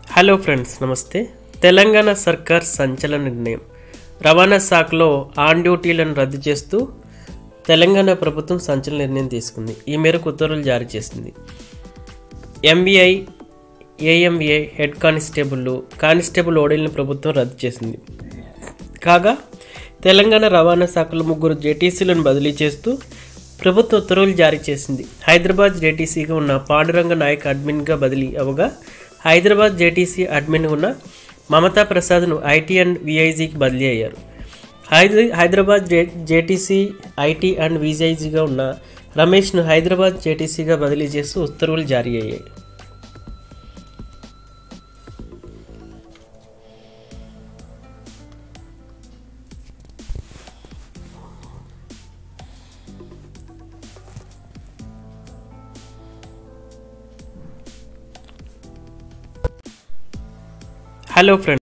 hello friends నమస్తే తెలంగాణ సర్కార్ సంచలన నిర్ణయం రవాణా శాఖలో ఆన్ డ్యూటీలను రద్దు చేస్తూ తెలంగాణ ప్రభుత్వం సంచలన నిర్ణయం తీసుకుంది ఈ మేరకు ఉత్తర్వులు జారీ చేసింది MBI AMA head constable constable ఓడీలను ప్రభుత్వం రద్దు చేసింది కాగా తెలంగాణ రవాణా శాఖలో ముగ్గురు జేటీసీలను బదిలీ చేస్తూ ప్రభుత్వ ఉత్తర్వులు జారీ చేసింది హైదరాబాద్ జేటీసీగా ఉన్న పాండురంగ నాయక్ అడ్మిన్గా బదిలీ అవగా హైదరాబాద్ జేటీసీ అడ్మిన్ ఉన్న మమతా ప్రసాద్ను ఐటీ అండ్ విఐజీకి బదిలీ అయ్యారు హైదరా Hyderabad J JTC IT and విఐజీగా ఉన్న రమేష్ను హైదరాబాద్ జేటీసీగా బదిలీ చేస్తూ ఉత్తర్వులు జారీ అయ్యాయి హలో ఫ్రెండ్స్